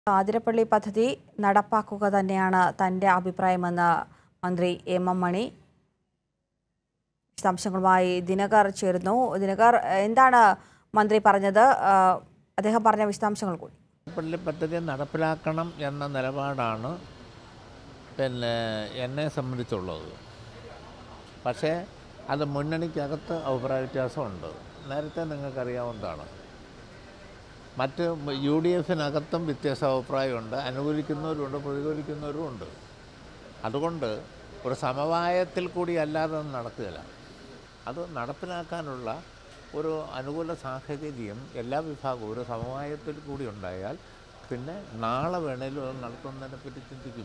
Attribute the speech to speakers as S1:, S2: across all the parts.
S1: ആതിരപ്പള്ളി പദ്ധതി നടപ്പാക്കുക തന്നെയാണ് തന്റെ അഭിപ്രായമെന്ന് മന്ത്രി എം എം മണി വിശദാംശങ്ങളുമായി ദിനകർ ചേരുന്നു ദിനകർ എന്താണ് മന്ത്രി പറഞ്ഞത് ആ, അദ്ദേഹം പറഞ്ഞ വിശദാംശങ്ങൾ കൂടി
S2: പള്ളി പദ്ധതി നടപ്പിലാക്കണം എന്ന നിലപാടാണ് പിന്നെ എന്നെ സംബന്ധിച്ചുള്ളത് പക്ഷേ അത് മുന്നണിക്കകത്ത് അഭിപ്രായ വ്യത്യാസമുണ്ട് നേരത്തെ നിങ്ങൾക്കറിയാവുന്നതാണ് മറ്റ് യു ഡി എഫിനകത്തും വ്യത്യസ്ത അഭിപ്രായമുണ്ട് അനുകൂലിക്കുന്നവരുണ്ട് പ്രതികൂലിക്കുന്നവരുമുണ്ട് അതുകൊണ്ട് ഒരു സമവായത്തിൽ കൂടി അല്ലാതെ അത് നടക്കുകയില്ല അത് നടപ്പിലാക്കാനുള്ള ഒരു അനുകൂല സാഹചര്യം എല്ലാ വിഭാഗവും ഒരു സമവായത്തിൽ കൂടി ഉണ്ടായാൽ പിന്നെ നാളെ വേണേലും അത് നടത്തുന്നതിനെ പറ്റി ചിന്തിക്കും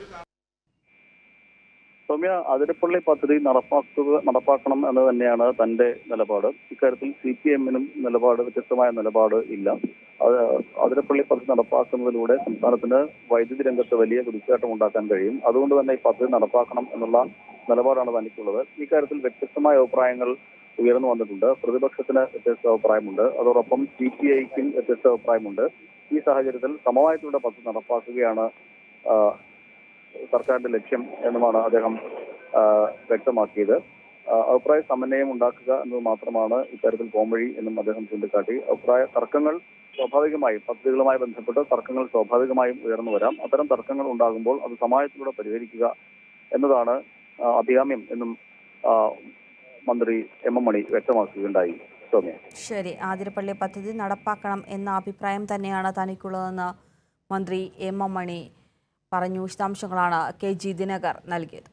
S3: സൗമ്യ അതിരപ്പള്ളി പദ്ധതി നടപ്പാക്കുക നടപ്പാക്കണം എന്ന് തന്നെയാണ് തന്റെ നിലപാട് ഇക്കാര്യത്തിൽ സി പി എമ്മിനും നിലപാട് വ്യത്യസ്തമായ നിലപാട് ഇല്ല അത് അതിരപ്പള്ളി പദ്ധതി നടപ്പാക്കുന്നതിലൂടെ സംസ്ഥാനത്തിന് വൈദ്യുതി രംഗത്ത് വലിയ കുതിച്ചാട്ടം ഉണ്ടാക്കാൻ കഴിയും അതുകൊണ്ട് തന്നെ ഈ പദ്ധതി നടപ്പാക്കണം എന്നുള്ള നിലപാടാണ് തനിക്കുള്ളത് ഇക്കാര്യത്തിൽ വ്യത്യസ്തമായ അഭിപ്രായങ്ങൾ ഉയർന്നു വന്നിട്ടുണ്ട് പ്രതിപക്ഷത്തിന് വ്യത്യസ്ത അഭിപ്രായമുണ്ട് അതോടൊപ്പം സി പി ഐക്കും വ്യത്യസ്ത അഭിപ്രായമുണ്ട് ഈ സാഹചര്യത്തിൽ സമവായത്തിലൂടെ പദ്ധതി നടപ്പാക്കുകയാണ് ആ, സർക്കാരിന്റെ ലക്ഷ്യം എന്നുമാണ് അദ്ദേഹം ആ, വ്യക്തമാക്കിയത് ആ, അഭിപ്രായ സമന്വയം ഉണ്ടാക്കുക എന്നത് മാത്രമാണ് ഇത്തരത്തിൽ പോംവഴി എന്നും അദ്ദേഹം ചൂണ്ടിക്കാട്ടി അഭിപ്രായ തർക്കങ്ങൾ സ്വാഭാവികമായും പദ്ധതികളുമായി ബന്ധപ്പെട്ട് തർക്കങ്ങൾ സ്വാഭാവികമായും ഉയർന്നു വരാം അത്തരം തർക്കങ്ങൾ ഉണ്ടാകുമ്പോൾ അത് സമാജത്തിലൂടെ പരിഹരിക്കുക എന്നതാണ് ആ, അഭികാമ്യം എന്നും ആ, മന്ത്രി എം എം മണി വ്യക്തമാക്കുകയുണ്ടായി സൗമ്യ
S1: ശരി ആതിരപ്പള്ളി പദ്ധതി നടപ്പാക്കണം എന്ന അഭിപ്രായം തന്നെയാണ് തനിക്കുള്ളതെന്ന് മന്ത്രി എം എം മണി പറഞ്ഞു വിശദാംശങ്ങളാണ് കെ ജി ദിനകർ നൽകിയത്